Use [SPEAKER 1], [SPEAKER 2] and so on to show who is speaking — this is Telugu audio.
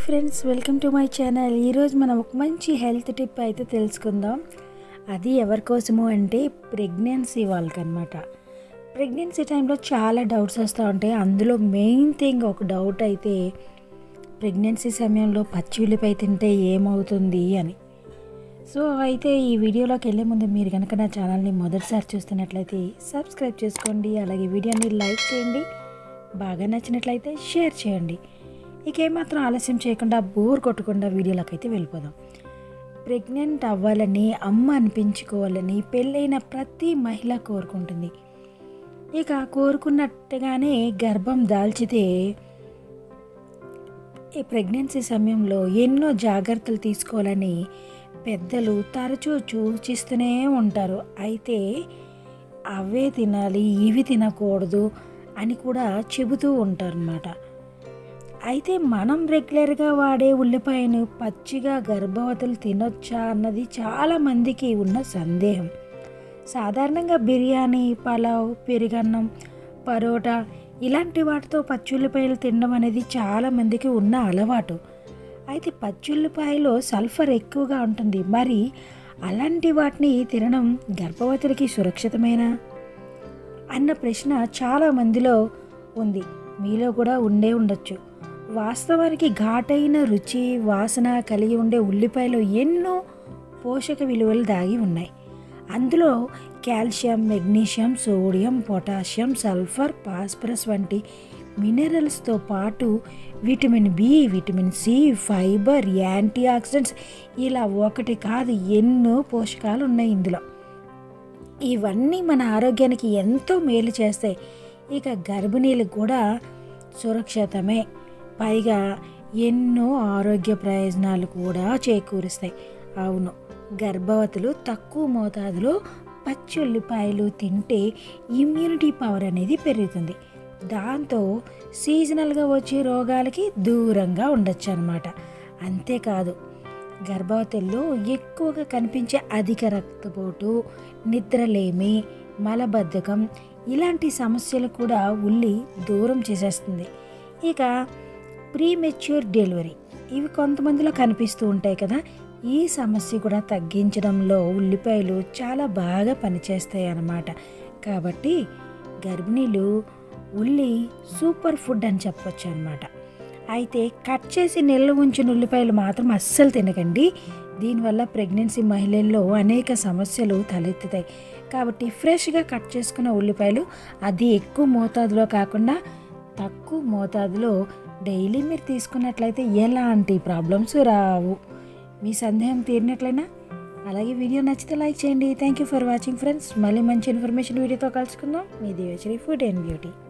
[SPEAKER 1] friends welcome to my channel ఈరోజు మనం ఒక మంచి హెల్త్ టిప్ అయితే తెలుసుకుందాం అది ఎవరి కోసము అంటే ప్రెగ్నెన్సీ వాళ్ళకనమాట ప్రెగ్నెన్సీ టైంలో చాలా డౌట్స్ వస్తూ ఉంటాయి అందులో మెయిన్ థింగ్ ఒక డౌట్ అయితే ప్రెగ్నెన్సీ సమయంలో పచ్చి ఉల్లిపాయ తింటే ఏమవుతుంది అని సో అయితే ఈ వీడియోలోకి వెళ్ళే ముందు మీరు కనుక నా ఛానల్ని మొదటిసారి చూస్తున్నట్లయితే సబ్స్క్రైబ్ చేసుకోండి అలాగే వీడియోని లైక్ చేయండి బాగా నచ్చినట్లయితే షేర్ చేయండి ఇక ఏమాత్రం ఆలస్యం చేయకుండా బోర్ కొట్టకుండా వీడియోలోకి అయితే వెళ్ళిపోదాం ప్రెగ్నెంట్ అవ్వాలని అమ్మ అనిపించుకోవాలని పెళ్ళైన ప్రతి మహిళ కోరుకుంటుంది ఇక కోరుకున్నట్టుగానే గర్భం దాల్చితే ఈ ప్రెగ్నెన్సీ సమయంలో ఎన్నో జాగ్రత్తలు తీసుకోవాలని పెద్దలు తరచూ సూచిస్తూనే ఉంటారు అయితే అవే తినాలి ఇవి తినకూడదు అని కూడా చెబుతూ ఉంటారు అన్నమాట అయితే మనం రెగ్యులర్గా వాడే ఉల్లిపాయను పచ్చిగా గర్భవతులు తినొచ్చా అన్నది చాలా మందికి ఉన్న సందేహం సాధారణంగా బిర్యానీ పలావ్ పెరుగన్నం పరోటా ఇలాంటి వాటితో పచ్చుల్లిపాయలు తినడం అనేది చాలా మందికి ఉన్న అలవాటు అయితే పచ్చుల్లిపాయలో సల్ఫర్ ఎక్కువగా ఉంటుంది మరి అలాంటి వాటిని తినడం గర్భవతులకి సురక్షితమేనా అన్న ప్రశ్న చాలా మందిలో ఉంది మీలో కూడా ఉండే ఉండొచ్చు వాస్తవానికి ఘాటైన రుచి వాసన కలిగి ఉండే ఉల్లిపాయలో ఎన్నో పోషక విలువలు దాగి ఉన్నాయి అందులో calcium magnesium sodium potassium sulphur phosphorus వంటి మినరల్స్తో పాటు vitamin B vitamin C fibre antioxidants ఇలా ఒకటి కాదు ఎన్నో పోషకాలు ఉన్నాయి ఇందులో ఇవన్నీ మన ఆరోగ్యానికి ఎంతో మేలు చేస్తాయి ఇక గర్భిణీలకు కూడా సురక్షితమే పైగా ఎన్నో ఆరోగ్య ప్రయోజనాలు కూడా చేకూరుస్తాయి అవును గర్భవతులు తక్కువ మోతాదులో పచ్చి ఉల్లిపాయలు తింటే ఇమ్యూనిటీ పవర్ అనేది పెరుగుతుంది దాంతో సీజనల్గా వచ్చే రోగాలకి దూరంగా ఉండొచ్చు అనమాట అంతేకాదు గర్భవతుల్లో ఎక్కువగా కనిపించే అధిక రక్తపోటు నిద్రలేమి మలబద్ధకం ఇలాంటి సమస్యలు కూడా ఉల్లి దూరం చేసేస్తుంది ఇక ప్రీమెచ్యూర్ డెలివరీ ఇవి కొంతమందిలో కనిపిస్తూ ఉంటాయి కదా ఈ సమస్య కూడా తగ్గించడంలో ఉల్లిపాయలు చాలా బాగా పనిచేస్తాయి అన్నమాట కాబట్టి గర్భిణీలు ఉల్లి సూపర్ ఫుడ్ అని చెప్పొచ్చు అనమాట అయితే కట్ చేసి నిల్వ ఉంచిన ఉల్లిపాయలు మాత్రం అస్సలు తినకండి దీనివల్ల ప్రెగ్నెన్సీ మహిళల్లో అనేక సమస్యలు తలెత్తుతాయి కాబట్టి ఫ్రెష్గా కట్ చేసుకున్న ఉల్లిపాయలు అది ఎక్కువ మోతాదులో కాకుండా తక్కువ మోతాదులో డైలీ మీరు తీసుకున్నట్లయితే ఎలాంటి ప్రాబ్లమ్స్ రావు మీ సందేహం తీరినట్లయినా అలాగే వీడియో నచ్చితే లైక్ చేయండి thank you for watching friends మళ్ళీ మంచి ఇన్ఫర్మేషన్ వీడియోతో కలుసుకుందాం మీ దేవశ్రీ ఫుడ్ అండ్ బ్యూటీ